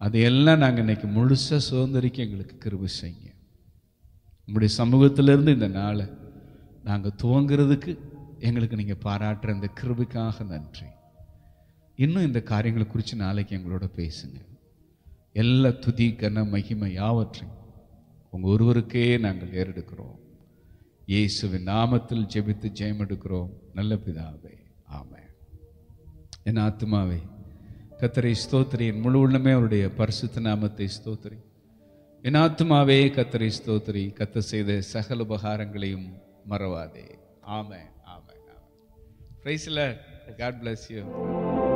அதையெல்லாம் நாங்கள் இன்னைக்கு முழுசாக சுதந்திரிக்க எங்களுக்கு கிருபை செய்யுங்க உங்களுடைய சமூகத்திலிருந்து இந்த நாளை நாங்கள் துவங்குறதுக்கு எங்களுக்கு நீங்கள் பாராட்டுற இந்த கிருபைக்காக நன்றி இன்னும் இந்த காரியங்களை குறித்து நாளைக்கு எங்களோட பேசுங்க எல்லா துதி கன மகிமை யாவற்றையும் உங்கள் ஒருவருக்கே நாங்கள் ஏறெடுக்கிறோம் இயேசுவின் நாமத்தில் ஜெபித்து ஜெயம் எடுக்கிறோம் நல்ல பிதாவே ஆமென் என் ஆத்மாவே கத்தரை ஸ்தோத்திரி என் முழு உள்ளமே அவருடைய பரிசுத்த நாமத்தை ஸ்தோத்திரி என் ஆத்மாவே கத்தரை ஸ்தோத்திரி கத்த செய்த சகல உபகாரங்களையும் மறவாதே ஆமென் ஆமென் ஆமென் பிரைஸ்ல காட் bless you